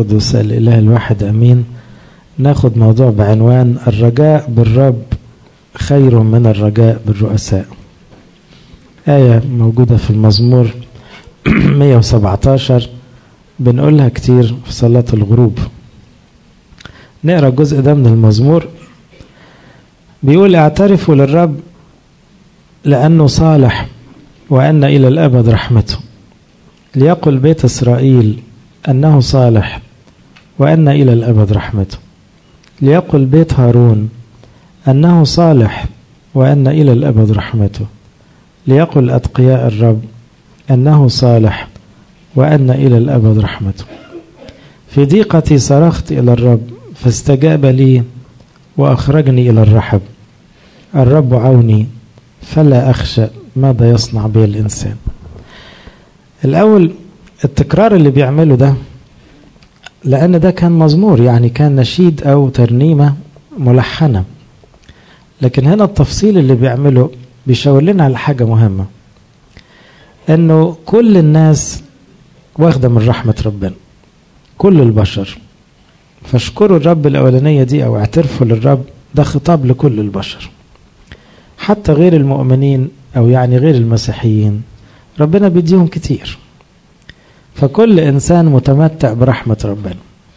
القدس الإله الواحد أمين ناخد موضوع بعنوان الرجاء بالرب خير من الرجاء بالرؤساء آية موجودة في المزمور 117 بنقولها كتير في صلاة الغروب نقرأ الجزء ده من المزمور بيقول اعترفوا للرب لأنه صالح وأن إلى الأبد رحمته ليقل بيت إسرائيل أنه صالح وأن إلى الأبد رحمته ليقل بيت هارون أنه صالح وأن إلى الأبد رحمته ليقل أتقياء الرب أنه صالح وأن إلى الأبد رحمته في ضيقتي صرخت إلى الرب فاستجاب لي وأخرجني إلى الرحب الرب عوني فلا أخشى ماذا يصنع به الإنسان الأول التكرار اللي بيعمله ده لأن ده كان مزمور يعني كان نشيد أو ترنيمة ملحنة لكن هنا التفصيل اللي بيعمله بيشاور لنا على حاجة مهمة انه كل الناس واخدة من رحمة ربنا كل البشر فاشكروا الرب الأولانية دي أو اعترفوا للرب ده خطاب لكل البشر حتى غير المؤمنين أو يعني غير المسيحيين ربنا بيديهم كتير فكل إنسان متمتع برحمة ربنا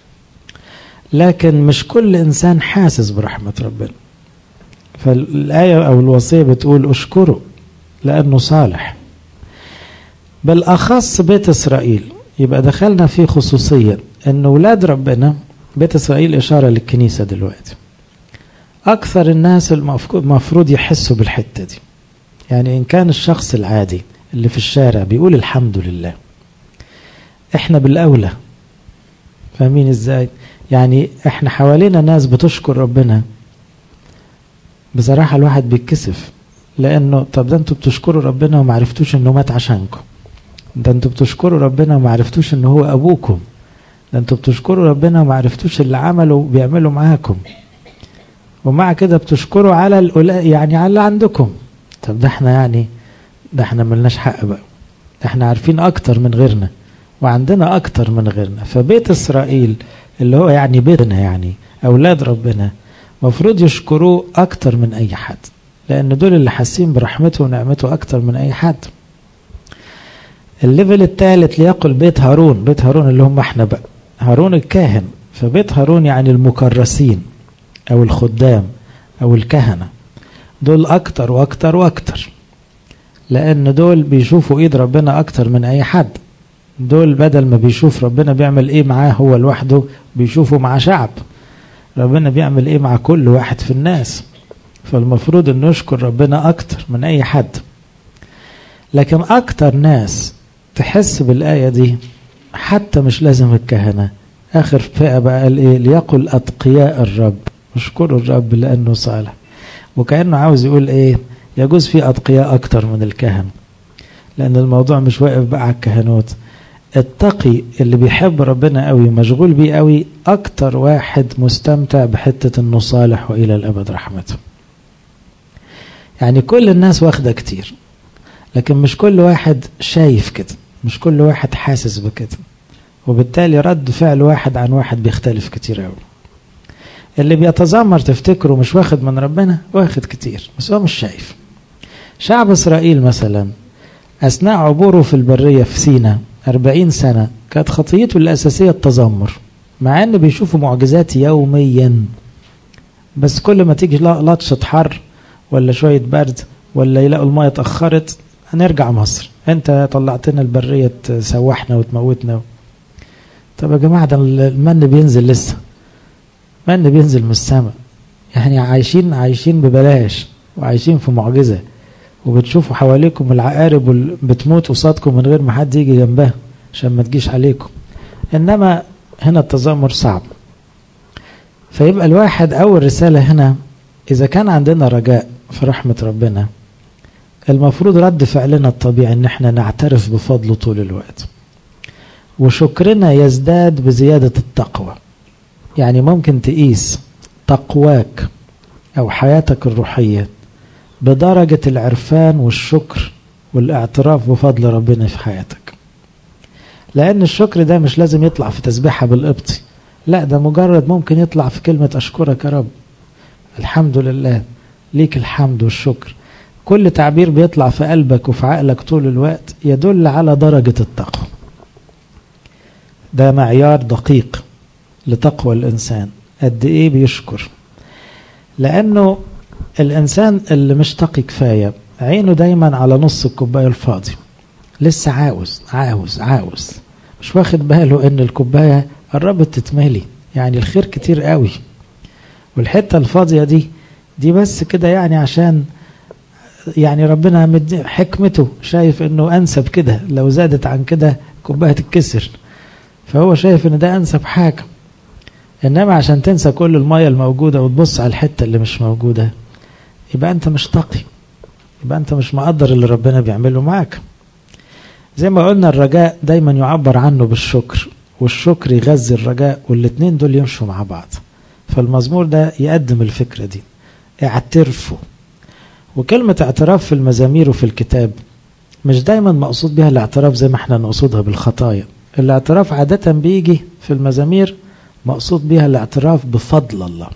لكن مش كل إنسان حاسس برحمة ربنا فالآية أو الوصية بتقول اشكره لأنه صالح بالأخص بيت إسرائيل يبقى دخلنا في خصوصية أن ولاد ربنا بيت إسرائيل إشارة للكنيسة دلوقتي أكثر الناس المفروض يحسوا بالحتة دي يعني إن كان الشخص العادي اللي في الشارع بيقول الحمد لله إحنا بالأولى فاهمين إزاي يعني إحنا حوالينا ناس بتشكر ربنا بصراحة الواحد بيتكسف لأنه طب ده أنتوا بتشكروا ربنا وما عرفتوش إنه مات عشانكم ده أنتوا بتشكروا ربنا وما عرفتوش إنه هو أبوكم ده أنتوا بتشكروا ربنا وما عرفتوش اللي عمله بيعمله معاكم ومع كده بتشكروا على القلاء يعني على اللي عندكم طب ده احنا يعني ده احنا ملناش حق بقى ده احنا عارفين أكتر من غيرنا وعندنا أكتر من غيرنا فبيت إسرائيل اللي هو يعني بيتنا يعني أولاد ربنا مفروض يشكروه أكتر من أي حد لأن دول اللي حاسين برحمته ونعمته أكتر من أي حد الليفل الثالث ليقل بيت هارون بيت هارون اللي هم احنا بقى هارون الكاهن فبيت هارون يعني المكرسين أو الخدام أو الكهنة دول أكتر وأكتر وأكتر لأن دول بيشوفوا إيد ربنا أكتر من أي حد دول بدل ما بيشوف ربنا بيعمل إيه معاه هو لوحده بيشوفوا مع شعب ربنا بيعمل ايه مع كل واحد في الناس فالمفروض ان نشكر ربنا اكتر من اي حد لكن اكتر ناس تحس بالايه دي حتى مش لازم الكهنه اخر فئه بقى قال ايه ليقل اتقياء الرب اشكروا الرب لانه صالح وكانه عاوز يقول ايه يجوز في اتقياء اكتر من الكهنه لان الموضوع مش واقف بقى على الكهنوت التقي اللي بيحب ربنا قوي مشغول بيه قوي اكتر واحد مستمتع بحتة انه صالح والى الابد رحمته يعني كل الناس واخدة كتير لكن مش كل واحد شايف كده مش كل واحد حاسس بكده وبالتالي رد فعل واحد عن واحد بيختلف كتير قوي اللي بيتذمر تفتكره مش واخد من ربنا واخد كتير بس هو مش شايف شعب اسرائيل مثلا اثناء عبوره في البرية في سينا أربعين سنة كانت خطيته الأساسية التذمر مع أن بيشوفوا معجزات يوميا بس كل ما تيجي لطشة حر ولا شوية برد ولا يلاقوا المية اتأخرت هنرجع مصر انت طلعتنا البرية تسوحنا وتموتنا طب يا جماعة ده المن بينزل لسه من بينزل من السماء يعني عايشين عايشين ببلاش وعايشين في معجزه وبتشوفوا حواليكم العقارب بتموت قصادكم من غير ما حد يجي جنبها عشان ما تجيش عليكم انما هنا التذمر صعب فيبقى الواحد اول رساله هنا اذا كان عندنا رجاء في رحمه ربنا المفروض رد فعلنا الطبيعي ان احنا نعترف بفضله طول الوقت وشكرنا يزداد بزياده التقوى يعني ممكن تقيس تقواك او حياتك الروحيه بدرجة العرفان والشكر والاعتراف بفضل ربنا في حياتك لأن الشكر ده مش لازم يطلع في تسبيحة بالقبطي لا ده مجرد ممكن يطلع في كلمة أشكرك يا رب الحمد لله ليك الحمد والشكر كل تعبير بيطلع في قلبك وفي عقلك طول الوقت يدل على درجة التقوى ده معيار دقيق لتقوى الإنسان قد إيه بيشكر لأنه الإنسان اللي مش تقي كفاية عينه دايما على نص الكوباية الفاضي لسه عاوز عاوز عاوز مش واخد باله ان الكوباية قربت تتملي يعني الخير كتير قوي والحتة الفاضية دي دي بس كده يعني عشان يعني ربنا مدي حكمته شايف انه انسب كده لو زادت عن كده كوباية تتكسر فهو شايف ان ده انسب حاجة انما عشان تنسى كل المية الموجودة وتبص على الحتة اللي مش موجودة يبقى انت مش تقي يبقى انت مش مقدر اللي ربنا بيعمله معاك زي ما قلنا الرجاء دايما يعبر عنه بالشكر والشكر يغذي الرجاء والاتنين دول يمشوا مع بعض فالمزمور ده يقدم الفكرة دي اعترفوا وكلمة اعتراف في المزامير وفي الكتاب مش دايما مقصود بها الاعتراف زي ما احنا نقصدها بالخطايا الاعتراف عادة بيجي في المزامير مقصود بها الاعتراف بفضل الله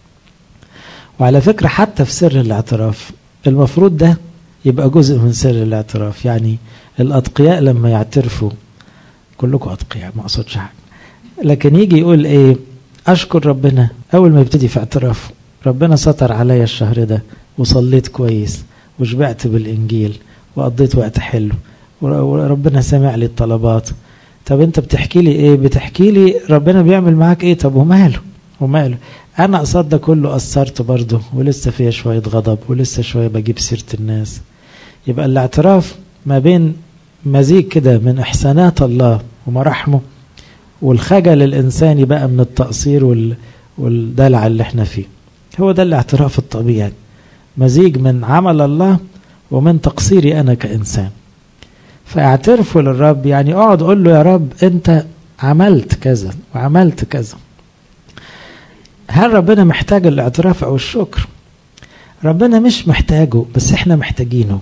وعلى فكرة حتى في سر الاعتراف المفروض ده يبقى جزء من سر الاعتراف يعني الأتقياء لما يعترفوا كلكم أتقياء ما أقصدش حاجة لكن يجي يقول إيه أشكر ربنا أول ما يبتدي في اعترافه ربنا ستر عليا الشهر ده وصليت كويس وشبعت بالإنجيل وقضيت وقت حلو وربنا سمع لي الطلبات طب انت بتحكي لي ايه بتحكي لي ربنا بيعمل معاك ايه طب وماله وماله انا قصاد ده كله قصرت برضه ولسه فيها شويه غضب ولسه شويه بجيب سيره الناس يبقى الاعتراف ما بين مزيج كده من احسانات الله ومراحمه والخجل الانساني بقى من التقصير وال والدلع اللي احنا فيه هو ده الاعتراف الطبيعي مزيج من عمل الله ومن تقصيري انا كانسان فاعترفوا للرب يعني اقعد قول له يا رب انت عملت كذا وعملت كذا هل ربنا محتاج الاعتراف او الشكر ربنا مش محتاجه بس احنا محتاجينه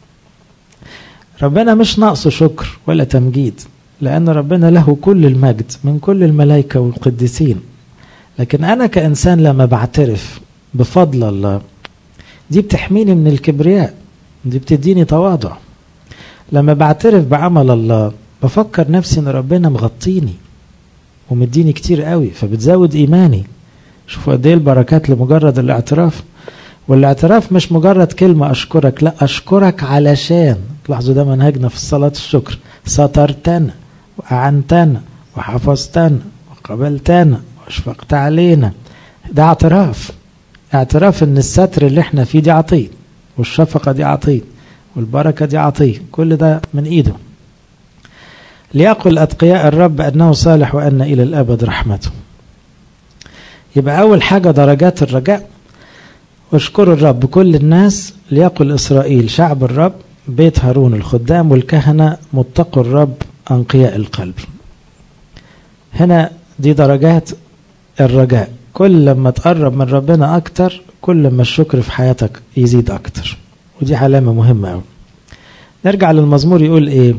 ربنا مش ناقصه شكر ولا تمجيد لان ربنا له كل المجد من كل الملائكه والقديسين لكن انا كانسان لما بعترف بفضل الله دي بتحميني من الكبرياء دي بتديني تواضع لما بعترف بعمل الله بفكر نفسي ان ربنا مغطيني ومديني كتير قوي فبتزود ايماني شوفوا قد ايه البركات لمجرد الاعتراف والاعتراف مش مجرد كلمة أشكرك لا أشكرك علشان تلاحظوا ده منهجنا في الصلاة الشكر سترتنا وأعنتنا وحفظتنا وقبلتنا واشفقت علينا ده اعتراف اعتراف ان الستر اللي احنا فيه دي عطيه والشفقة دي عطيه والبركة دي عطيه كل ده من ايده ليقل أتقياء الرب أنه صالح وأن إلى الأبد رحمته يبقى أول حاجة درجات الرجاء اشكروا الرب كل الناس ليقل إسرائيل شعب الرب بيت هارون الخدام والكهنة متقوا الرب أنقياء القلب هنا دي درجات الرجاء كل لما تقرب من ربنا أكتر كل ما الشكر في حياتك يزيد أكتر ودي علامة مهمة أوي نرجع للمزمور يقول إيه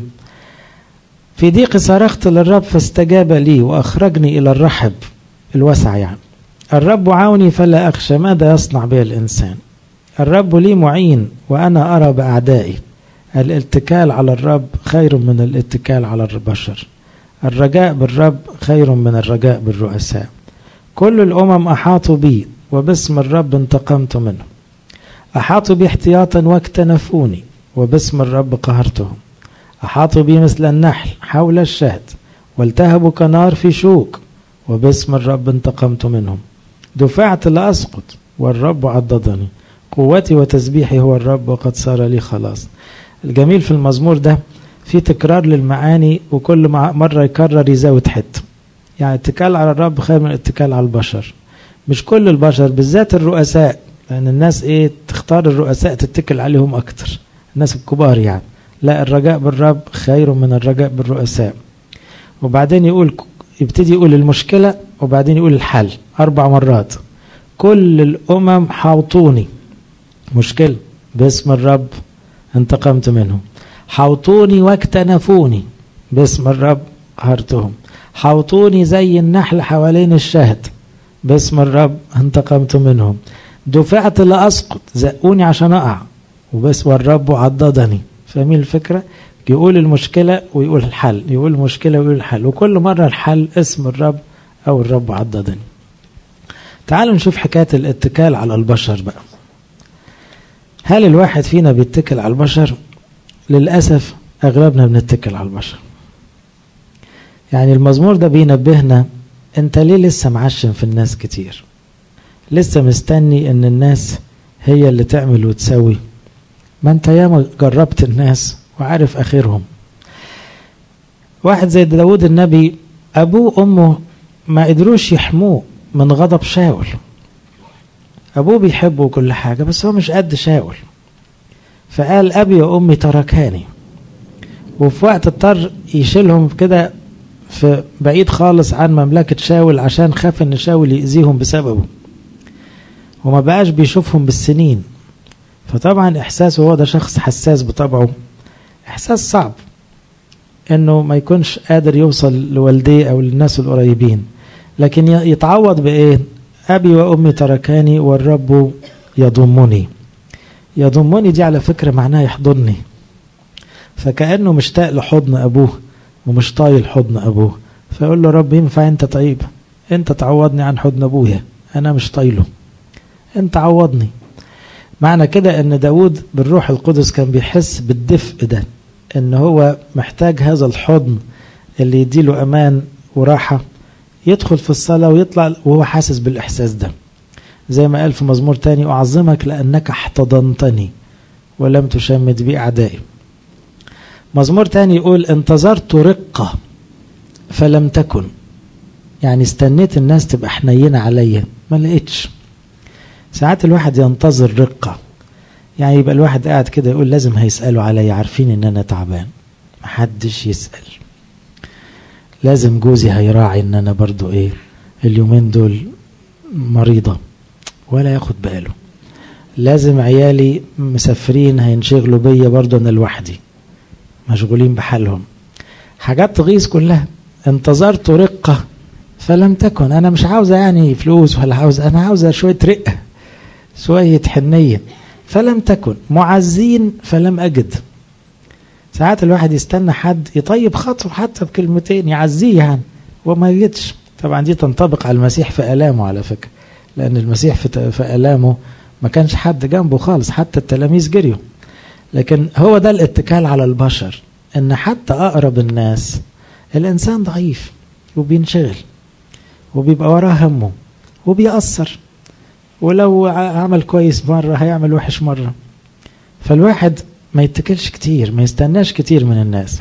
في ضيق صرخت للرب فاستجاب لي وأخرجني إلى الرحب الوسع يعني الرب عوني فلا أخشى ماذا يصنع بي الإنسان الرب لي معين وأنا أرى بأعدائي الاتكال على الرب خير من الاتكال على البشر الرجاء بالرب خير من الرجاء بالرؤساء كل الأمم أحاطوا بي وباسم الرب انتقمت منهم أحاطوا بي احتياطا واكتنفوني وباسم الرب قهرتهم أحاطوا بي مثل النحل حول الشهد والتهبوا كنار في شوك وباسم الرب انتقمت منهم دفعت لأسقط والرب عضدني قوتي وتسبيحي هو الرب وقد صار لي خلاص الجميل في المزمور ده في تكرار للمعاني وكل مرة يكرر يزود حته يعني اتكال على الرب خير من الاتكال على البشر مش كل البشر بالذات الرؤساء لأن الناس إيه تختار الرؤساء تتكل عليهم أكتر الناس الكبار يعني لا الرجاء بالرب خير من الرجاء بالرؤساء وبعدين يقول يبتدي يقول المشكلة وبعدين يقول الحل أربع مرات كل الأمم حاوطوني مشكلة باسم الرب انتقمت منهم حاوطوني واكتنفوني باسم الرب قهرتهم حوطوني زي النحل حوالين الشهد باسم الرب انتقمت منهم دفعت لأسقط زقوني عشان أقع وبس والرب عضدني فاهمين الفكرة يقول المشكلة ويقول الحل يقول المشكلة ويقول الحل وكل مرة الحل اسم الرب أو الرب عضدني تعالوا نشوف حكاية الاتكال على البشر بقى هل الواحد فينا بيتكل على البشر للأسف أغلبنا بنتكل على البشر يعني المزمور ده بينبهنا انت ليه لسه معشم في الناس كتير لسه مستني ان الناس هي اللي تعمل وتسوي ما انت ياما جربت الناس وعارف اخرهم واحد زي داود النبي ابوه وامه ما قدروش يحموه من غضب شاول ابوه بيحبه كل حاجة بس هو مش قد شاول فقال ابي وامي تركاني وفي وقت اضطر يشيلهم كده في بعيد خالص عن مملكة شاول عشان خاف ان شاول يأذيهم بسببه وما بقاش بيشوفهم بالسنين فطبعا احساسه هو ده شخص حساس بطبعه احساس صعب انه ما يكونش قادر يوصل لوالديه او للناس القريبين لكن يتعوض بايه ابي وامي تركاني والرب يضمني يضمني دي على فكرة معناها يحضني فكأنه مشتاق لحضن أبوه ومش طايل حضن أبوه فيقول له رب ينفع أنت طيب أنت تعوضني عن حضن أبويا أنا مش طايله أنت عوضني معنى كده أن داود بالروح القدس كان بيحس بالدفء ده أن هو محتاج هذا الحضن اللي يديله أمان وراحة يدخل في الصلاة ويطلع وهو حاسس بالإحساس ده زي ما قال في مزمور تاني أعظمك لأنك احتضنتني ولم تشمت بي أعدائي مزمور تاني يقول انتظرت رقة فلم تكن يعني استنيت الناس تبقى حنينة عليا ما لقيتش ساعات الواحد ينتظر رقة يعني يبقى الواحد قاعد كده يقول لازم هيسألوا عليا عارفين ان انا تعبان محدش يسأل لازم جوزي هيراعي ان انا برضو ايه اليومين دول مريضة ولا ياخد باله لازم عيالي مسافرين هينشغلوا بيا برضو انا لوحدي مشغولين بحالهم حاجات تغيظ كلها انتظرت رقة فلم تكن انا مش عاوزة يعني فلوس ولا عاوز انا عاوزة شوية رقة شوية حنية فلم تكن معزين فلم اجد ساعات الواحد يستنى حد يطيب خاطره حتى بكلمتين يعزيه يعني وما يجدش طبعا دي تنطبق على المسيح في الامه على فكره لان المسيح في في الامه ما كانش حد جنبه خالص حتى التلاميذ جريوا لكن هو ده الاتكال على البشر ان حتى اقرب الناس الانسان ضعيف وبينشغل وبيبقى وراه همه وبيأثر ولو عمل كويس مرة هيعمل وحش مرة فالواحد ما يتكلش كتير ما يستناش كتير من الناس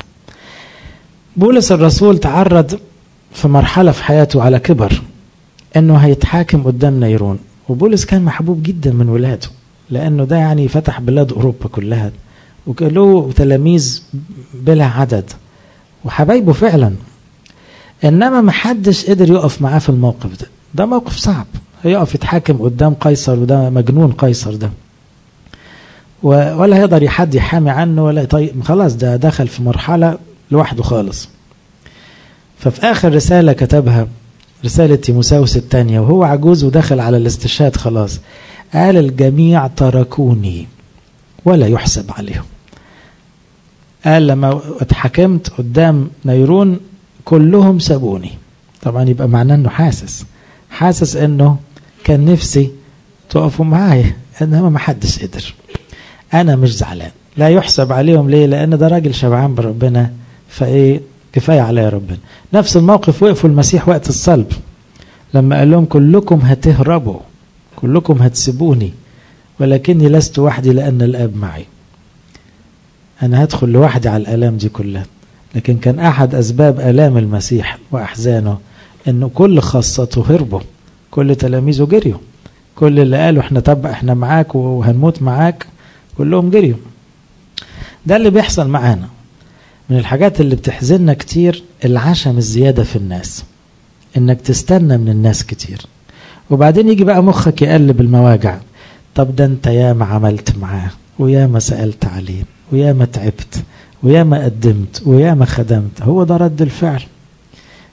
بولس الرسول تعرض في مرحلة في حياته على كبر انه هيتحاكم قدام نيرون وبولس كان محبوب جدا من ولاده لانه ده يعني فتح بلاد اوروبا كلها وكان له تلاميذ بلا عدد وحبايبه فعلا انما ما حدش قدر يقف معاه في الموقف ده ده موقف صعب يقف يتحاكم قدام قيصر وده مجنون قيصر ده ولا يقدر حد يحامي عنه ولا طيب خلاص ده دخل في مرحلة لوحده خالص ففي آخر رسالة كتبها رسالة تيموساوس الثانية وهو عجوز ودخل على الاستشهاد خلاص قال الجميع تركوني ولا يحسب عليهم قال لما اتحكمت قدام نيرون كلهم سابوني طبعا يبقى معناه انه حاسس حاسس انه كان نفسي تقفوا معايا انما ما حدش قدر انا مش زعلان لا يحسب عليهم ليه لان ده راجل شبعان بربنا فايه كفايه عليا ربنا نفس الموقف وقفوا المسيح وقت الصلب لما قال لهم كلكم هتهربوا كلكم هتسيبوني ولكني لست وحدي لان الاب معي انا هدخل لوحدي على الالام دي كلها لكن كان احد اسباب الام المسيح واحزانه انه كل خاصته هربوا كل تلاميذه جريوا كل اللي قالوا احنا طب احنا معاك وهنموت معاك كلهم جريوا ده اللي بيحصل معانا من الحاجات اللي بتحزننا كتير العشم الزيادة في الناس انك تستنى من الناس كتير وبعدين يجي بقى مخك يقلب المواجع طب ده انت ياما عملت معاه وياما سألت عليه وياما تعبت وياما قدمت وياما خدمت هو ده رد الفعل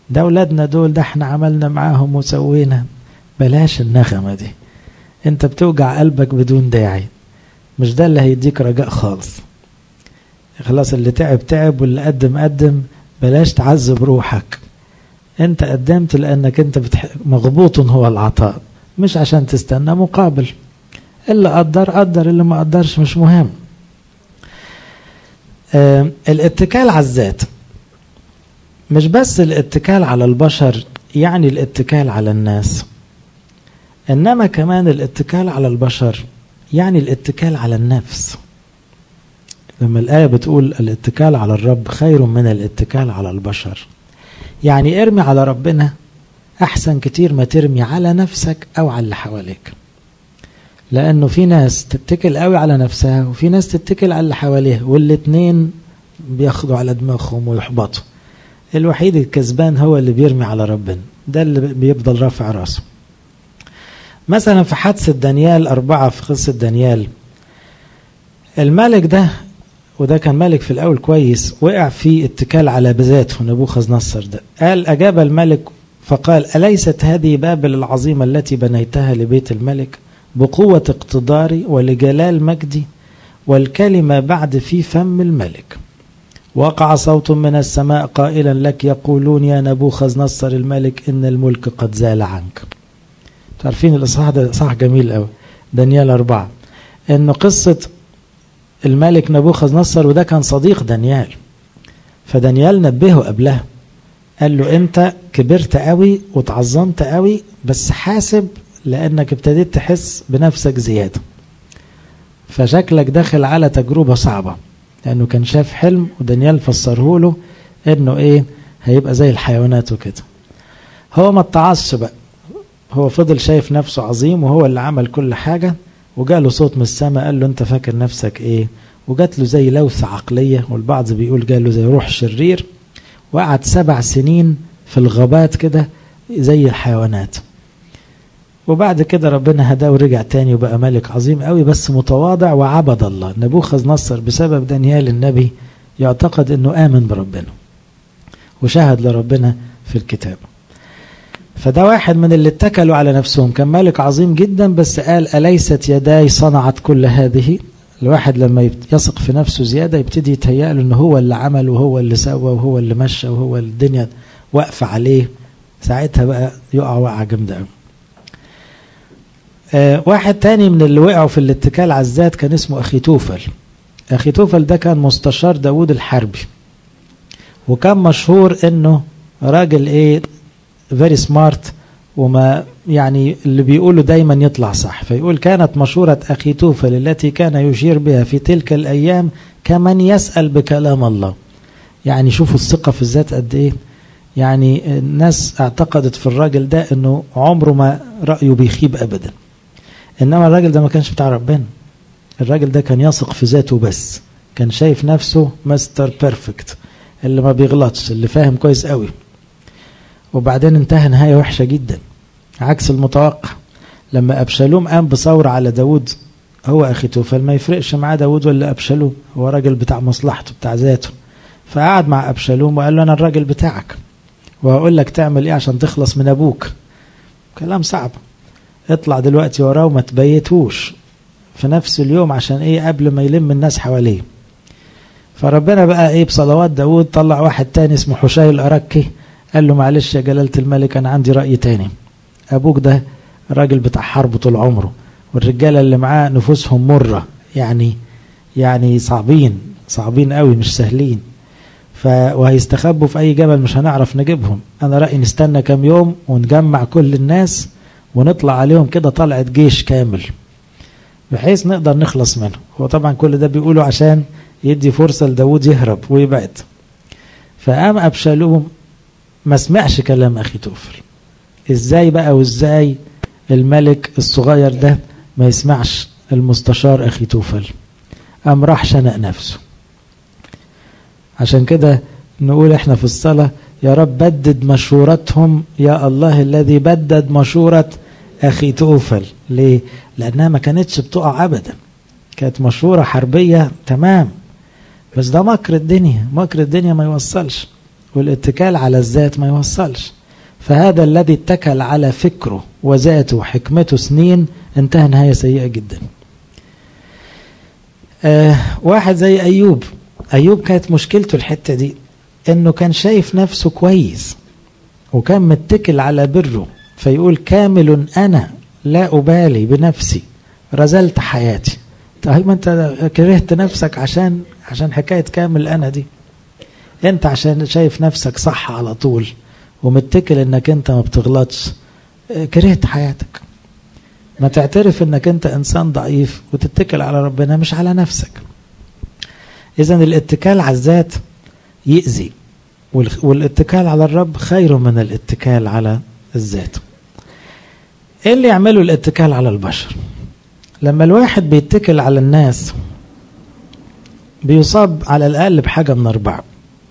ده ولادنا دول ده احنا عملنا معاهم وسوينا بلاش النغمة دي انت بتوجع قلبك بدون داعي مش ده اللي هيديك رجاء خالص خلاص اللي تعب تعب واللي قدم قدم بلاش تعذب روحك انت قدمت لانك انت بتح... مغبوط هو العطاء مش عشان تستنى مقابل اللي قدر قدر اللي ما قدرش مش مهم آه الاتكال على الذات مش بس الاتكال على البشر يعني الاتكال على الناس انما كمان الاتكال على البشر يعني الاتكال على النفس لما الآية بتقول الاتكال على الرب خير من الاتكال على البشر يعني ارمي على ربنا أحسن كتير ما ترمي على نفسك أو على اللي حواليك لأنه في ناس تتكل قوي على نفسها وفي ناس تتكل على اللي حواليها والاتنين بياخدوا على دماغهم ويحبطوا الوحيد الكسبان هو اللي بيرمي على ربنا ده اللي بيفضل رافع راسه مثلا في حادثة دانيال أربعة في قصة دانيال الملك ده وده كان ملك في الأول كويس وقع في اتكال على بذاته نبوخذ نصر ده قال أجاب الملك فقال أليست هذه بابل العظيمة التي بنيتها لبيت الملك بقوة اقتداري ولجلال مجدي والكلمة بعد في فم الملك وقع صوت من السماء قائلا لك يقولون يا نبوخذ نصر الملك إن الملك قد زال عنك تعرفين الإصحاح ده إصحاح جميل قوي دانيال أربعة إنه قصة الملك نبوخذ نصر وده كان صديق دانيال فدانيال نبهه قبلها قال له انت كبرت قوي وتعظمت قوي بس حاسب لانك ابتديت تحس بنفسك زيادة فشكلك داخل على تجربة صعبة لانه كان شاف حلم ودانيال فسره له انه ايه هيبقى زي الحيوانات وكده هو ما اتعصش بقى هو فضل شايف نفسه عظيم وهو اللي عمل كل حاجة وجاله صوت من السماء قال له انت فاكر نفسك ايه وجات له زي لوثة عقلية والبعض بيقول جاله زي روح شرير وقعد سبع سنين في الغابات كده زي الحيوانات وبعد كده ربنا هداه ورجع تاني وبقى ملك عظيم قوي بس متواضع وعبد الله نبوخذ نصر بسبب دانيال النبي يعتقد انه امن بربنا وشهد لربنا في الكتاب فده واحد من اللي اتكلوا على نفسهم كان ملك عظيم جدا بس قال أليست يداي صنعت كل هذه الواحد لما يثق في نفسه زيادة يبتدي يتهيأ له ان هو اللي عمل وهو اللي سوى وهو اللي مشى وهو الدنيا واقفة عليه ساعتها بقى يقع وقعة جامدة قوي آه واحد تاني من اللي وقعوا في الاتكال على الذات كان اسمه أخي توفل أخي توفل ده كان مستشار داود الحربي وكان مشهور انه راجل ايه فيري سمارت وما يعني اللي بيقوله دايما يطلع صح فيقول كانت مشورة أخي توفل التي كان يشير بها في تلك الأيام كمن يسأل بكلام الله يعني شوفوا الثقة في الذات قد إيه يعني الناس اعتقدت في الراجل ده أنه عمره ما رأيه بيخيب أبدا إنما الراجل ده ما كانش بتاع ربنا الراجل ده كان يثق في ذاته بس كان شايف نفسه ماستر بيرفكت اللي ما بيغلطش اللي فاهم كويس قوي وبعدين انتهى نهاية وحشة جدا عكس المتوقع لما أبشالوم قام بثورة على داود هو أخي توفل ما يفرقش معاه داود ولا أبشالوم هو راجل بتاع مصلحته بتاع ذاته فقعد مع أبشالوم وقال له أنا الراجل بتاعك وهقول لك تعمل إيه عشان تخلص من أبوك كلام صعب اطلع دلوقتي وراه وما تبيتوش في نفس اليوم عشان إيه قبل ما يلم الناس حواليه فربنا بقى إيه بصلوات داود طلع واحد تاني اسمه حشاي الأركي قال له معلش يا جلالة الملك أنا عندي رأي تاني أبوك ده راجل بتاع حرب طول عمره والرجالة اللي معاه نفوسهم مرة يعني يعني صعبين صعبين قوي مش سهلين ف وهيستخبوا في أي جبل مش هنعرف نجيبهم أنا رأيي نستنى كام يوم ونجمع كل الناس ونطلع عليهم كده طلعة جيش كامل بحيث نقدر نخلص منه هو طبعا كل ده بيقوله عشان يدي فرصة لداود يهرب ويبعد فقام أبشالوم ما سمعش كلام أخي توفل ازاي بقى وازاي الملك الصغير ده ما يسمعش المستشار أخي توفل قام راح شنق نفسه عشان كده نقول احنا في الصلاة يا رب بدد مشورتهم يا الله الذي بدد مشورة أخي توفل ليه؟ لأنها ما كانتش بتقع أبدا كانت مشورة حربية تمام بس ده مكر الدنيا مكر الدنيا ما يوصلش والاتكال على الذات ما يوصلش فهذا الذي اتكل على فكره وذاته وحكمته سنين انتهى نهاية سيئة جدا آه واحد زي أيوب أيوب كانت مشكلته الحتة دي انه كان شايف نفسه كويس وكان متكل على بره فيقول كامل انا لا ابالي بنفسي رزلت حياتي طيب ما انت كرهت نفسك عشان عشان حكايه كامل انا دي انت عشان شايف نفسك صح على طول ومتكل انك انت ما بتغلطش كرهت حياتك ما تعترف انك انت انسان ضعيف وتتكل على ربنا مش على نفسك اذا الاتكال على الذات يأذي والاتكال على الرب خير من الاتكال على الذات ايه اللي يعمله الاتكال على البشر لما الواحد بيتكل على الناس بيصاب على الاقل بحاجه من اربعه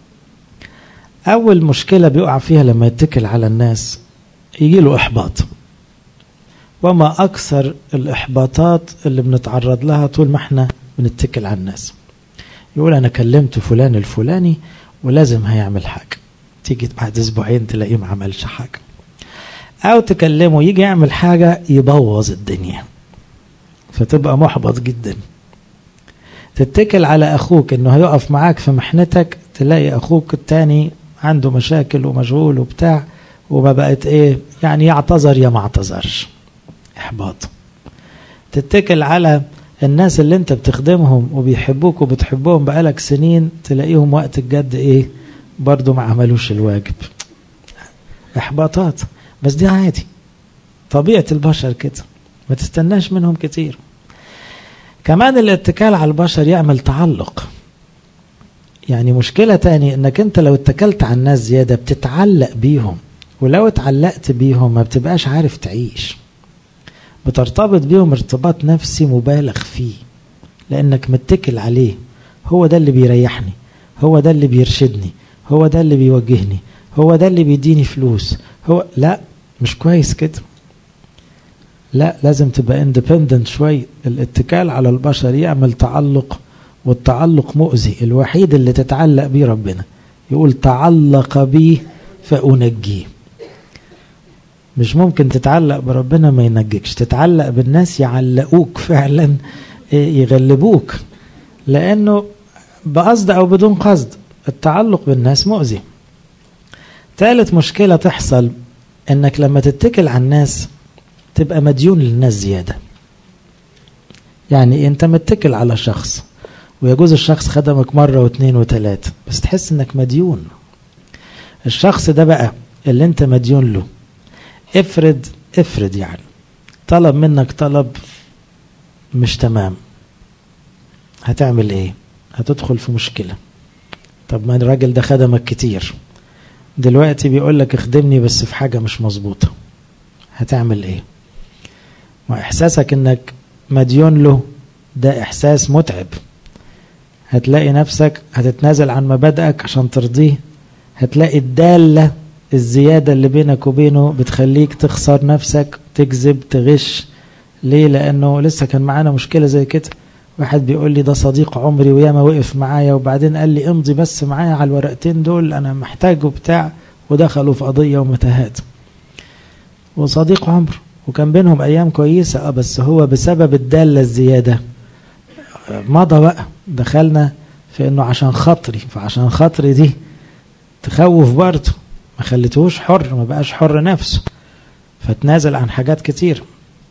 اول مشكله بيقع فيها لما يتكل على الناس يجي له احباط وما اكثر الاحباطات اللي بنتعرض لها طول ما احنا بنتكل على الناس يقول انا كلمت فلان الفلاني ولازم هيعمل حاجه تيجي بعد اسبوعين تلاقيه ما عملش حاجه او تكلمه يجي يعمل حاجه يبوظ الدنيا فتبقى محبط جدا تتكل على اخوك انه هيقف معاك في محنتك تلاقي اخوك التاني عنده مشاكل ومشغول وبتاع وما بقت ايه يعني يعتذر يا ما اعتذرش احباط تتكل على الناس اللي انت بتخدمهم وبيحبوك وبتحبهم بقالك سنين تلاقيهم وقت الجد ايه برضو ما عملوش الواجب احباطات بس دي عادي طبيعة البشر كده ما تستناش منهم كتير كمان الاتكال على البشر يعمل تعلق يعني مشكلة تاني انك انت لو اتكلت على الناس زيادة بتتعلق بيهم ولو اتعلقت بيهم ما بتبقاش عارف تعيش بترتبط بيهم ارتباط نفسي مبالغ فيه لانك متكل عليه هو ده اللي بيريحني هو ده اللي بيرشدني هو ده اللي بيوجهني هو ده اللي بيديني فلوس هو لا مش كويس كده لا لازم تبقى اندبندنت شوي الاتكال على البشر يعمل تعلق والتعلق مؤذي الوحيد اللي تتعلق بيه ربنا يقول تعلق بي فأنجيه مش ممكن تتعلق بربنا ما ينجيكش تتعلق بالناس يعلقوك فعلا يغلبوك لأنه بقصد أو بدون قصد التعلق بالناس مؤذي ثالث مشكلة تحصل انك لما تتكل على الناس تبقى مديون للناس زيادة يعني انت متكل على شخص ويجوز الشخص خدمك مرة واثنين وثلاثة بس تحس انك مديون الشخص ده بقى اللي انت مديون له افرض افرض يعني طلب منك طلب مش تمام هتعمل ايه هتدخل في مشكلة طب ما الراجل ده خدمك كتير دلوقتي بيقول لك اخدمني بس في حاجة مش مظبوطة هتعمل ايه واحساسك انك مديون له ده احساس متعب هتلاقي نفسك هتتنازل عن مبادئك عشان ترضيه هتلاقي الدالة الزيادة اللي بينك وبينه بتخليك تخسر نفسك تكذب تغش ليه لانه لسه كان معانا مشكلة زي كده واحد بيقول لي ده صديق عمري وياما وقف معايا وبعدين قال لي امضي بس معايا على الورقتين دول انا محتاجه بتاع ودخلوا في قضية ومتاهات وصديق عمر وكان بينهم ايام كويسة اه بس هو بسبب الدالة الزيادة مضى بقى دخلنا في انه عشان خاطري فعشان خاطري دي تخوف برضه ما خليتهوش حر ما بقاش حر نفسه فتنازل عن حاجات كتير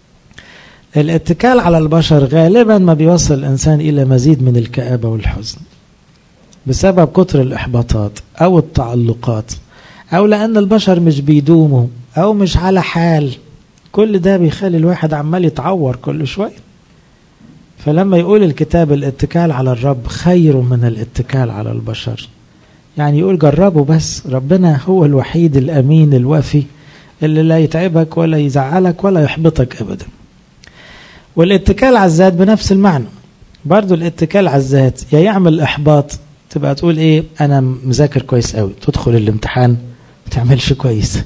الاتكال على البشر غالبا ما بيوصل الانسان الى مزيد من الكآبة والحزن بسبب كتر الاحباطات او التعلقات او لان البشر مش بيدوموا او مش على حال كل ده بيخلي الواحد عمال يتعور كل شوية فلما يقول الكتاب الاتكال على الرب خير من الاتكال على البشر يعني يقول جربوا بس ربنا هو الوحيد الامين الوفي اللي لا يتعبك ولا يزعلك ولا يحبطك ابدا والاتكال على الذات بنفس المعنى برضو الاتكال على الذات يا يعمل احباط تبقى تقول ايه انا مذاكر كويس قوي تدخل الامتحان ما تعملش كويس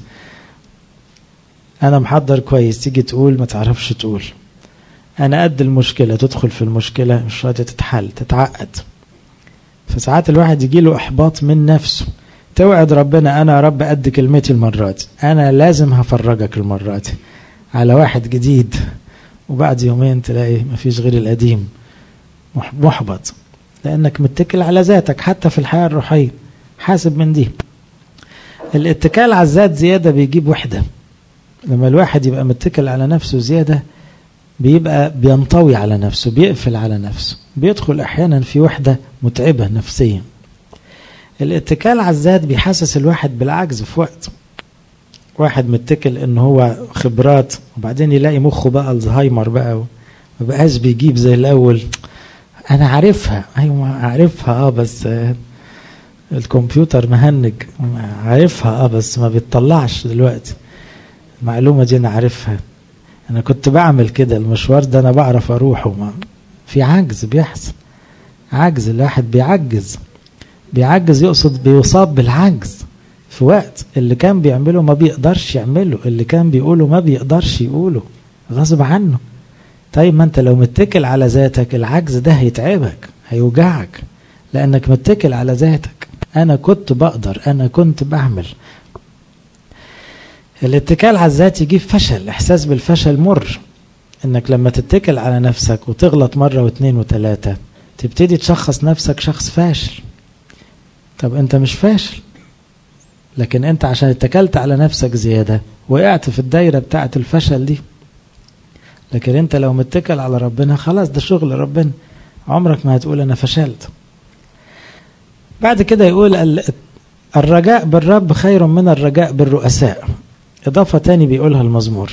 انا محضر كويس تيجي تقول ما تعرفش تقول انا قد المشكلة تدخل في المشكلة مش راضية تتحل تتعقد فساعات الواحد يجي له احباط من نفسه توعد ربنا انا يا رب قد كلمتي المره دي انا لازم هفرجك المره دي على واحد جديد وبعد يومين تلاقي مفيش غير القديم محبط لانك متكل على ذاتك حتى في الحياه الروحيه حاسب من دي الاتكال على الذات زياده بيجيب وحده لما الواحد يبقى متكل على نفسه زياده بيبقى بينطوي على نفسه بيقفل على نفسه بيدخل احيانا في وحده متعبه نفسيا الاتكال على الذات بيحسس الواحد بالعجز في وقت واحد متكل ان هو خبرات وبعدين يلاقي مخه بقى الزهايمر بقى ما بقاش بيجيب زي الاول انا عارفها ايوه عارفها اه بس آه الكمبيوتر مهنج عارفها اه بس ما بيطلعش دلوقتي المعلومة دي انا عارفها انا كنت بعمل كده المشوار ده انا بعرف اروحه ما في عجز بيحصل عجز الواحد بيعجز بيعجز يقصد بيصاب بالعجز في وقت اللي كان بيعمله ما بيقدرش يعمله اللي كان بيقوله ما بيقدرش يقوله غصب عنه طيب ما انت لو متكل على ذاتك العجز ده هيتعبك هيوجعك لانك متكل على ذاتك انا كنت بقدر انا كنت بعمل الاتكال على الذات يجيب فشل احساس بالفشل مر انك لما تتكل على نفسك وتغلط مرة واثنين وثلاثة تبتدي تشخص نفسك شخص فاشل طب انت مش فاشل لكن انت عشان اتكلت على نفسك زيادة وقعت في الدايرة بتاعة الفشل دي لكن انت لو متكل على ربنا خلاص ده شغل ربنا عمرك ما هتقول انا فشلت بعد كده يقول الرجاء بالرب خير من الرجاء بالرؤساء إضافة تاني بيقولها المزمور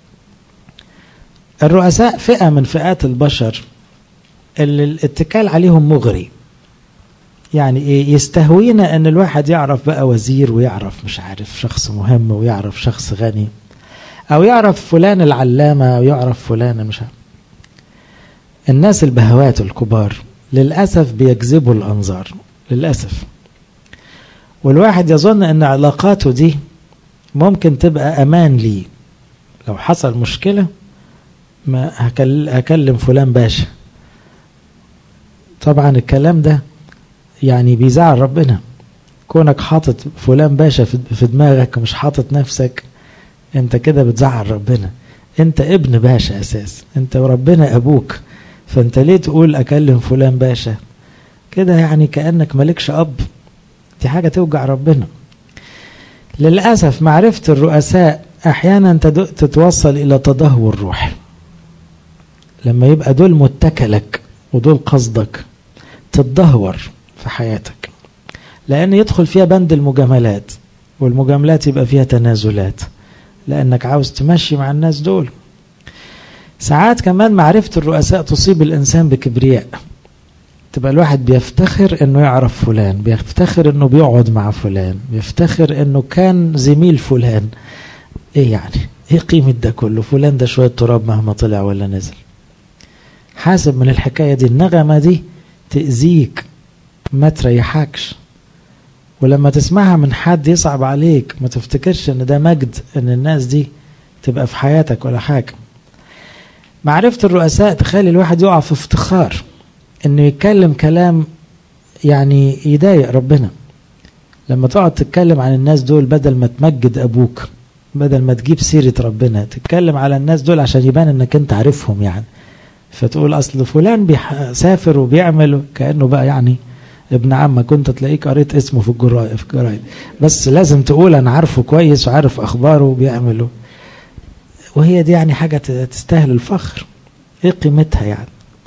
الرؤساء فئة من فئات البشر اللي الاتكال عليهم مغري يعني ايه يستهوينا ان الواحد يعرف بقى وزير ويعرف مش عارف شخص مهم ويعرف شخص غني او يعرف فلان العلامة او يعرف فلان مش عارف الناس البهوات الكبار للأسف بيجذبوا الأنظار للأسف والواحد يظن ان علاقاته دي ممكن تبقى امان لي لو حصل مشكلة ما هكلم فلان باشا طبعا الكلام ده يعني بيزعل ربنا كونك حاطط فلان باشا في دماغك مش حاطط نفسك انت كده بتزعل ربنا انت ابن باشا اساس انت وربنا ابوك فانت ليه تقول اكلم فلان باشا كده يعني كأنك مالكش اب دي حاجة توجع ربنا للأسف معرفة الرؤساء أحيانا تتوصل إلى تدهور روحي لما يبقى دول متكلك ودول قصدك تتدهور في حياتك لأن يدخل فيها بند المجاملات والمجاملات يبقى فيها تنازلات لأنك عاوز تمشي مع الناس دول ساعات كمان معرفة الرؤساء تصيب الإنسان بكبرياء تبقى الواحد بيفتخر انه يعرف فلان بيفتخر انه بيقعد مع فلان بيفتخر انه كان زميل فلان ايه يعني ايه قيمة ده كله فلان ده شوية تراب مهما طلع ولا نزل حاسب من الحكاية دي النغمة دي تأذيك ما تريحكش ولما تسمعها من حد يصعب عليك ما تفتكرش ان ده مجد ان الناس دي تبقى في حياتك ولا حاجة معرفة الرؤساء تخلي الواحد يقع في افتخار انه يتكلم كلام يعني يضايق ربنا لما تقعد تتكلم عن الناس دول بدل ما تمجد ابوك بدل ما تجيب سيرة ربنا تتكلم على الناس دول عشان يبان انك انت عارفهم يعني فتقول اصل فلان بيسافر وبيعمل كأنه بقى يعني ابن عمك كنت تلاقيك قريت اسمه في الجرايد في الجرايد بس لازم تقول انا عارفه كويس وعارف اخباره وبيعمله وهي دي يعني حاجة تستاهل الفخر ايه قيمتها يعني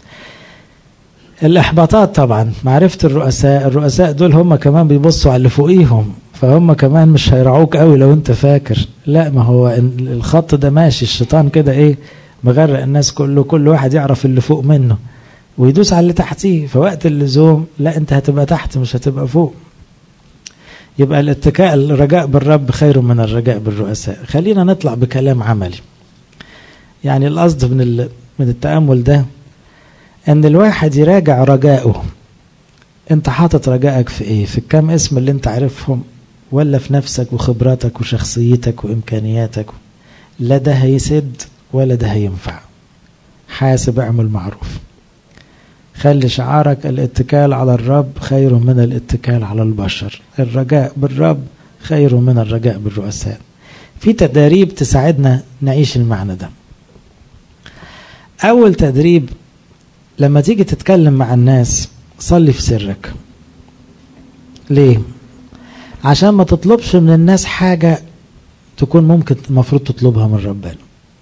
الإحباطات طبعا معرفة الرؤساء الرؤساء دول هم كمان بيبصوا على اللي فوقيهم فهم كمان مش هيرعوك قوي لو انت فاكر لا ما هو الخط ده ماشي الشيطان كده ايه مغرق الناس كله كل واحد يعرف اللي فوق منه ويدوس على اللي تحتيه فوقت اللزوم لا انت هتبقى تحت مش هتبقى فوق يبقى الاتكاء الرجاء بالرب خير من الرجاء بالرؤساء خلينا نطلع بكلام عملي يعني القصد من من التأمل ده ان الواحد يراجع رجائه انت حاطط رجائك في ايه في الكام اسم اللي انت عارفهم ولا في نفسك وخبراتك وشخصيتك وامكانياتك لا ده هيسد ولا ده هينفع حاسب اعمل معروف خلي شعارك الاتكال على الرب خير من الاتكال على البشر الرجاء بالرب خير من الرجاء بالرؤساء في تدريب تساعدنا نعيش المعنى ده أول تدريب لما تيجي تتكلم مع الناس صلي في سرك ليه عشان ما تطلبش من الناس حاجة تكون ممكن المفروض تطلبها من ربنا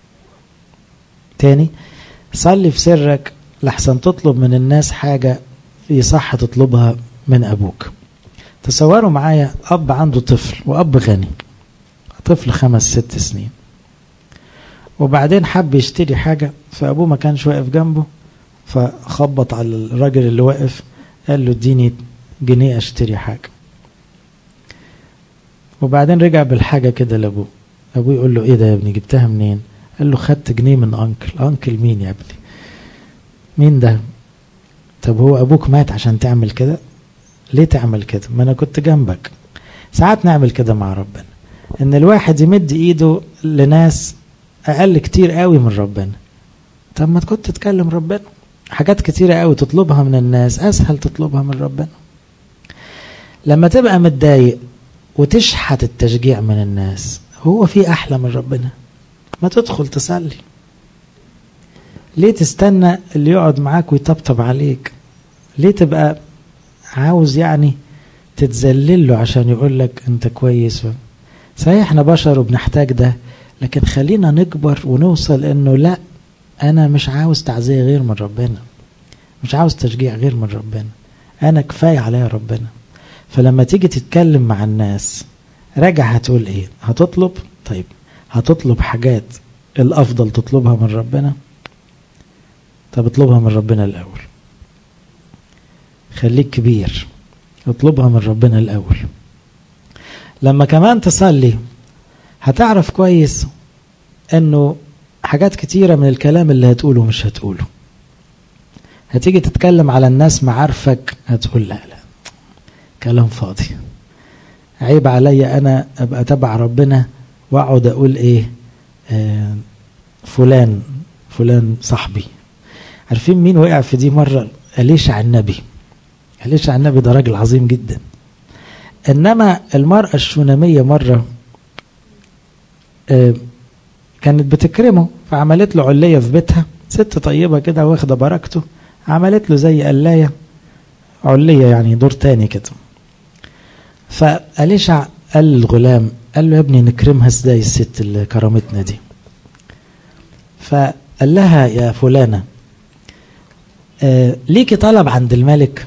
تاني صلي في سرك لحسن تطلب من الناس حاجة يصح تطلبها من أبوك تصوروا معايا أب عنده طفل وأب غني طفل خمس ست سنين وبعدين حب يشتري حاجة فأبوه ما كانش واقف جنبه فخبط على الراجل اللي واقف قال له اديني جنيه اشتري حاجة وبعدين رجع بالحاجة كده لأبوه أبوه يقول له إيه ده يا ابني جبتها منين قال له خدت جنيه من أنكل أنكل مين يا ابني مين ده طب هو أبوك مات عشان تعمل كده ليه تعمل كده ما أنا كنت جنبك ساعات نعمل كده مع ربنا إن الواحد يمد إيده لناس أقل كتير قوي من ربنا طب ما كنت تتكلم ربنا حاجات كتيرة قوي تطلبها من الناس أسهل تطلبها من ربنا لما تبقى متضايق وتشحت التشجيع من الناس هو في أحلى من ربنا ما تدخل تصلي ليه تستنى اللي يقعد معاك ويطبطب عليك ليه تبقى عاوز يعني تتذلل له عشان يقول لك انت كويس صحيح احنا بشر وبنحتاج ده لكن خلينا نكبر ونوصل انه لا انا مش عاوز تعزية غير من ربنا مش عاوز تشجيع غير من ربنا انا كفاية عليا ربنا فلما تيجي تتكلم مع الناس راجع هتقول ايه هتطلب طيب هتطلب حاجات الافضل تطلبها من ربنا طب اطلبها من ربنا الاول خليك كبير اطلبها من ربنا الاول لما كمان تصلي هتعرف كويس انه حاجات كتيرة من الكلام اللي هتقوله مش هتقوله هتيجي تتكلم على الناس معارفك هتقول لا لا كلام فاضي عيب عليا انا ابقى تبع ربنا واقعد اقول ايه آه فلان فلان صاحبي عارفين مين وقع في دي مرة أليشع النبي أليشع النبي ده راجل عظيم جدا إنما المرأة الشونامية مرة آه كانت بتكرمه فعملت له علية في بيتها ست طيبة كده واخدة بركته عملت له زي قلاية علية يعني دور تاني كده فأليشع قال للغلام قال له يا ابني نكرمها ازاي الست اللي كرمتنا دي فقال لها يا فلانة آه ليكي طلب عند الملك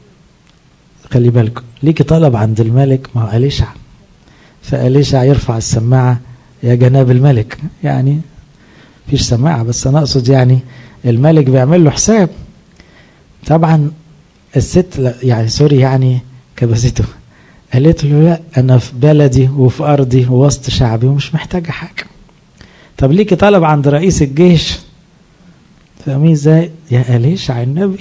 خلي بالكم ليكي طلب عند الملك ما هو أليشع فأليشع يرفع السماعة يا جناب الملك يعني فيش سماعة بس أنا أقصد يعني الملك بيعمل له حساب طبعا الست يعني سوري يعني كبسته قالت له لا أنا في بلدي وفي أرضي ووسط شعبي ومش محتاجة حاجة طب ليكي طلب عند رئيس الجيش فاهمين ازاي يا أليشع النبي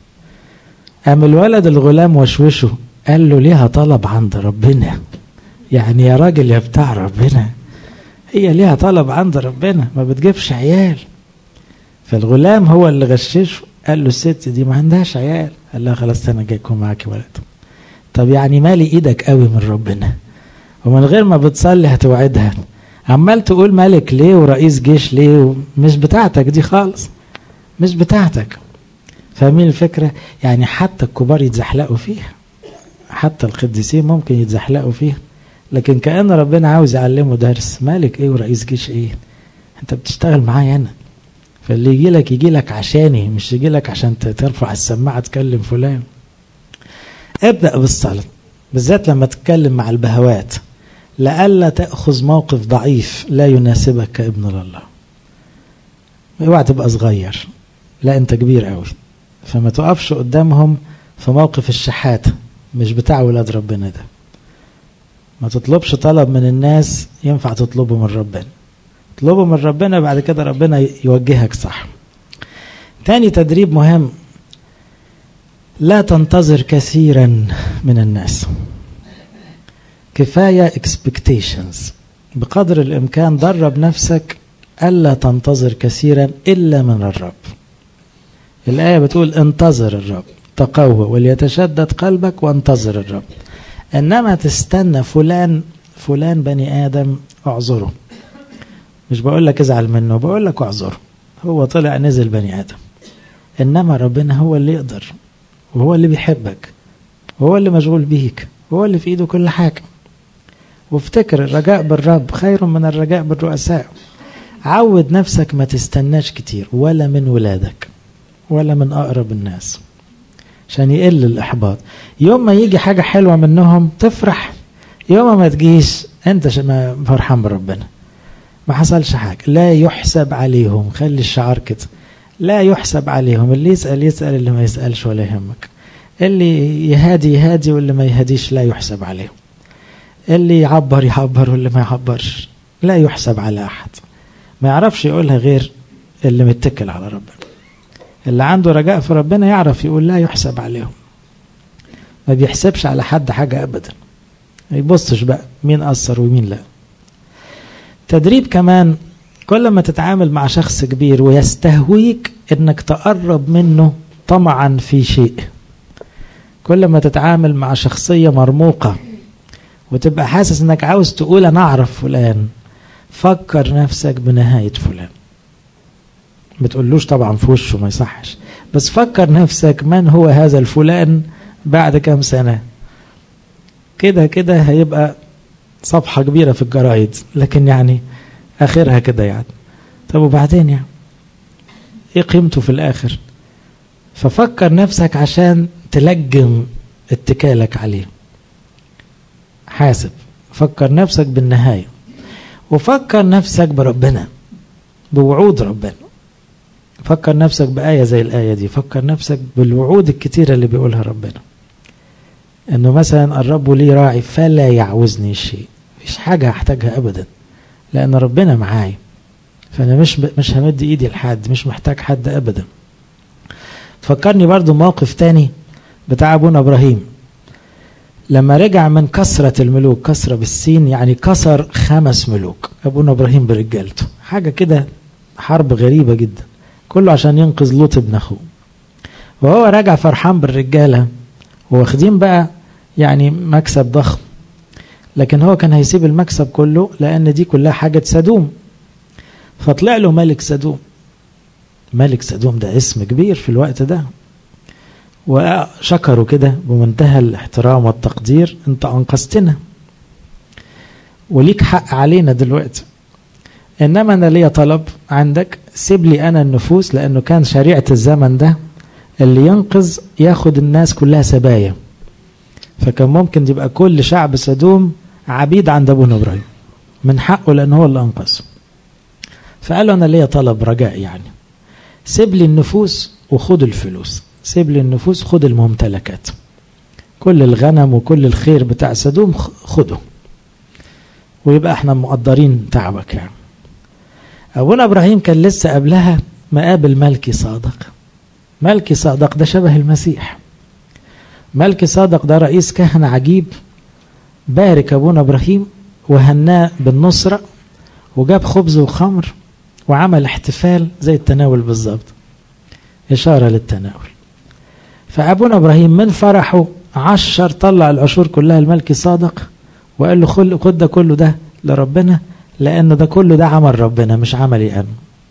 قام الولد الغلام وشوشه قال له ليها طلب عند ربنا يعني يا راجل يا بتاع ربنا هي ليها طلب عند ربنا ما بتجيبش عيال فالغلام هو اللي غششه قال له الست دي ما عندهاش عيال قال لها خلاص انا جاي يكون معاكي ولد طب يعني مالي ايدك قوي من ربنا ومن غير ما بتصلي هتوعدها عمال تقول ملك ليه ورئيس جيش ليه مش بتاعتك دي خالص مش بتاعتك فاهمين الفكرة يعني حتى الكبار يتزحلقوا فيها حتى القديسين ممكن يتزحلقوا فيها لكن كأن ربنا عاوز يعلمه درس مالك ايه ورئيس جيش ايه انت بتشتغل معايا انا فاللي يجي لك يجي لك عشاني مش يجي لك عشان ترفع السماعة تكلم فلان ابدأ بالصلاة بالذات لما تتكلم مع البهوات لئلا تأخذ موقف ضعيف لا يناسبك كابن لله اوعى تبقى صغير لا انت كبير قوي فما تقفش قدامهم في موقف الشحاتة مش بتاع ولاد ربنا ده ما تطلبش طلب من الناس ينفع تطلبه من ربنا اطلبه من ربنا بعد كده ربنا يوجهك صح تاني تدريب مهم لا تنتظر كثيرا من الناس كفاية expectations بقدر الإمكان درب نفسك ألا تنتظر كثيرا إلا من الرب الآية بتقول انتظر الرب تقوى وليتشدد قلبك وانتظر الرب إنما تستنى فلان فلان بني آدم اعذره مش بقول لك ازعل منه بقول لك اعذره هو طلع نزل بني آدم إنما ربنا هو اللي يقدر وهو اللي بيحبك وهو اللي مشغول بيك وهو اللي في إيده كل حاجة وافتكر الرجاء بالرب خير من الرجاء بالرؤساء عود نفسك ما تستناش كتير ولا من ولادك ولا من أقرب الناس عشان يقل الإحباط يوم ما يجي حاجة حلوة منهم تفرح يوم ما تجيش أنت فرحان بربنا ما حصلش حاجة لا يحسب عليهم خلي الشعار كده لا يحسب عليهم اللي يسأل يسأل اللي ما يسألش ولا يهمك اللي يهادي يهادي واللي ما يهديش لا يحسب عليهم اللي يعبر يعبر واللي ما يعبرش لا يحسب على أحد ما يعرفش يقولها غير اللي متكل على ربنا اللي عنده رجاء في ربنا يعرف يقول لا يحسب عليهم ما بيحسبش على حد حاجة أبدا ما يبصش بقى مين أثر ومين لا تدريب كمان كل ما تتعامل مع شخص كبير ويستهويك انك تقرب منه طمعا في شيء كل ما تتعامل مع شخصية مرموقة وتبقى حاسس انك عاوز تقول انا اعرف فلان فكر نفسك بنهاية فلان ما تقولوش طبعا في وشه ما يصحش بس فكر نفسك من هو هذا الفلان بعد كام سنة كده كده هيبقى صفحة كبيرة في الجرايد لكن يعني آخرها كده يعني طب وبعدين يعني ايه قيمته في الآخر ففكر نفسك عشان تلجم اتكالك عليه حاسب فكر نفسك بالنهاية وفكر نفسك بربنا بوعود ربنا فكر نفسك بآية زي الآية دي فكر نفسك بالوعود الكتيرة اللي بيقولها ربنا انه مثلا الرب لي راعي فلا يعوزني الشيء مفيش حاجة هحتاجها ابدا لان ربنا معايا فانا مش ب... مش همد ايدي لحد مش محتاج حد ابدا تفكرني برضو موقف تاني بتاع ابونا ابراهيم لما رجع من كسرة الملوك كسرة بالسين يعني كسر خمس ملوك ابونا ابراهيم برجالته حاجة كده حرب غريبة جدا كله عشان ينقذ لوط ابن اخوه وهو راجع فرحان بالرجالة واخدين بقى يعني مكسب ضخم لكن هو كان هيسيب المكسب كله لأن دي كلها حاجة سدوم فطلع له ملك سدوم ملك سدوم ده اسم كبير في الوقت ده وشكروا كده بمنتهى الاحترام والتقدير انت انقذتنا وليك حق علينا دلوقتي انما انا ليا طلب عندك سيب لي انا النفوس لانه كان شريعه الزمن ده اللي ينقذ ياخد الناس كلها سبايا فكان ممكن يبقى كل شعب سدوم عبيد عند ابونا ابراهيم من حقه لان هو اللي انقذ فقال له انا ليا طلب رجاء يعني سيب لي النفوس وخد الفلوس سيب لي النفوس خد الممتلكات كل الغنم وكل الخير بتاع سدوم خده ويبقى احنا مقدرين تعبك يعني ابونا ابراهيم كان لسه قبلها مقابل ملكي صادق ملكي صادق ده شبه المسيح ملكي صادق ده رئيس كهنة عجيب بارك ابونا ابراهيم وهناه بالنصرة وجاب خبز وخمر وعمل احتفال زي التناول بالظبط إشارة للتناول فأبونا إبراهيم من فرحه عشر طلع العشور كلها الملكي صادق وقال له خل خد ده كله ده لربنا لأنه ده كله ده عمل ربنا مش عملي أنا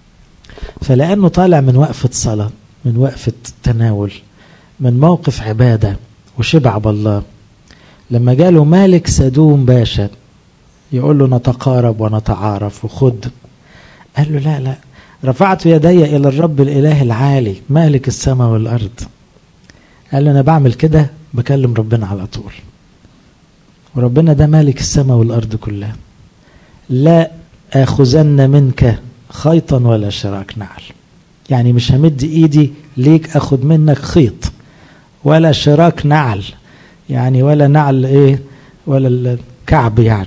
فلأنه طالع من وقفة صلاة من وقفة تناول من موقف عبادة وشبع بالله لما جاله مالك سدوم باشا يقول له نتقارب ونتعارف وخد قال له لا لا رفعت يدي إلى الرب الإله العالي مالك السماء والأرض قال له أنا بعمل كده بكلم ربنا على طول وربنا ده مالك السماء والأرض كلها لا آخذن منك خيطا ولا شراك نعل يعني مش همد إيدي ليك أخذ منك خيط ولا شراك نعل يعني ولا نعل إيه ولا الكعب يعني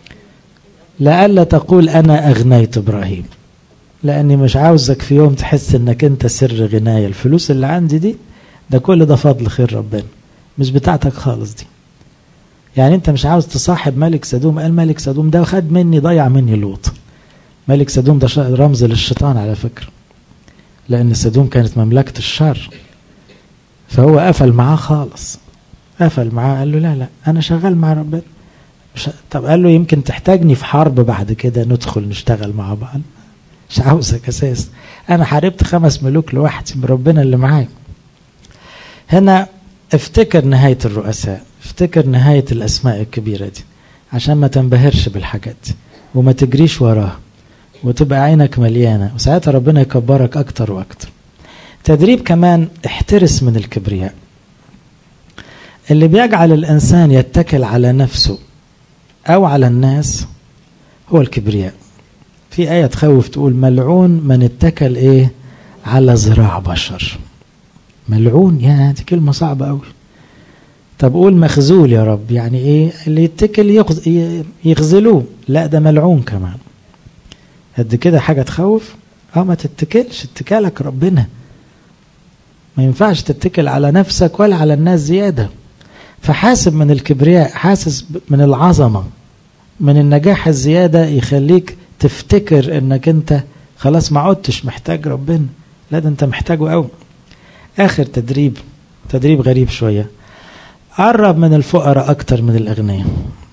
لألا تقول أنا أغنيت إبراهيم لأني مش عاوزك في يوم تحس إنك أنت سر غناية الفلوس اللي عندي دي ده كل ده فضل خير ربنا مش بتاعتك خالص دي يعني أنت مش عاوز تصاحب ملك سدوم قال ملك سدوم ده خد مني ضيع مني لوط ملك سدوم ده رمز للشيطان على فكرة لأن سدوم كانت مملكة الشر فهو قفل معاه خالص قفل معاه قال له لا لا أنا شغال مع ربنا مش طب قال له يمكن تحتاجني في حرب بعد كده ندخل نشتغل مع بعض مش عاوزك أساس أنا حاربت خمس ملوك لوحدي بربنا اللي معايا هنا افتكر نهاية الرؤساء افتكر نهاية الأسماء الكبيرة دي عشان ما تنبهرش بالحاجات دي وما تجريش وراها وتبقى عينك مليانة وساعتها ربنا يكبرك أكتر وأكتر تدريب كمان احترس من الكبرياء اللي بيجعل الإنسان يتكل على نفسه أو على الناس هو الكبرياء في آية تخوف تقول ملعون من اتكل إيه على ذراع بشر ملعون يا دي كلمة صعبة أوي طب قول مخزول يا رب يعني ايه اللي يتكل يغز يغزلوه لا ده ملعون كمان قد كده حاجة تخوف اه ما تتكلش اتكالك ربنا ما ينفعش تتكل على نفسك ولا على الناس زيادة فحاسب من الكبرياء حاسس من العظمة من النجاح الزيادة يخليك تفتكر انك انت خلاص ما عدتش محتاج ربنا لا ده انت محتاجه قوي اخر تدريب تدريب غريب شويه قرب من الفقراء أكتر من الأغنياء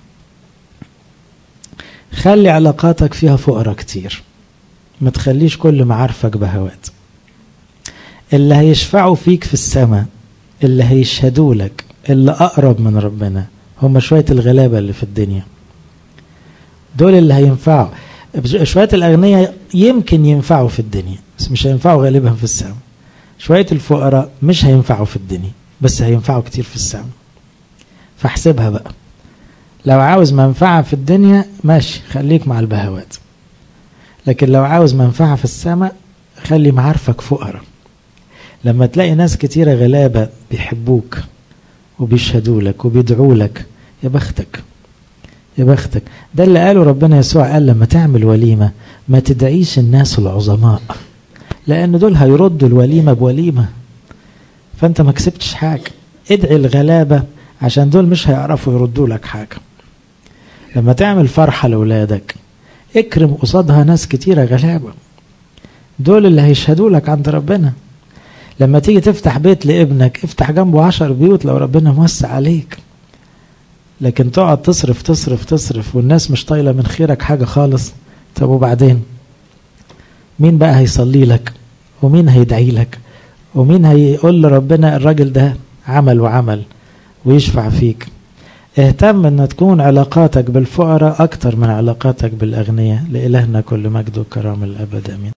خلي علاقاتك فيها فقراء كتير ما تخليش كل معارفك بهوات اللي هيشفعوا فيك في السماء اللي هيشهدوا لك اللي أقرب من ربنا هم شوية الغلابة اللي في الدنيا دول اللي هينفعوا شوية الأغنياء يمكن ينفعوا في الدنيا بس مش هينفعوا غالبا في السماء شوية الفقراء مش هينفعوا في الدنيا بس هينفعوا كتير في السماء فاحسبها بقى لو عاوز منفعة في الدنيا ماشي خليك مع البهوات لكن لو عاوز منفعة في السماء خلي معارفك فقراء لما تلاقي ناس كتيرة غلابة بيحبوك وبيشهدوا لك وبيدعوا لك يا بختك يا بختك ده اللي قاله ربنا يسوع قال لما تعمل وليمة ما تدعيش الناس العظماء لأن دول هيردوا الوليمة بوليمة فأنت ما كسبتش حاجة ادعي الغلابة عشان دول مش هيعرفوا يردوا لك حاجة لما تعمل فرحة لأولادك اكرم قصادها ناس كتيرة غلابة دول اللي هيشهدوا لك عند ربنا لما تيجي تفتح بيت لابنك افتح جنبه عشر بيوت لو ربنا موسع عليك لكن تقعد تصرف تصرف تصرف والناس مش طايلة من خيرك حاجة خالص طب وبعدين مين بقى هيصلي لك ومين هيدعي لك ومين هيقول لربنا الراجل ده عمل وعمل ويشفع فيك اهتم ان تكون علاقاتك بالفقراء اكتر من علاقاتك بالاغنياء لالهنا كل مجد وكرام الابد امين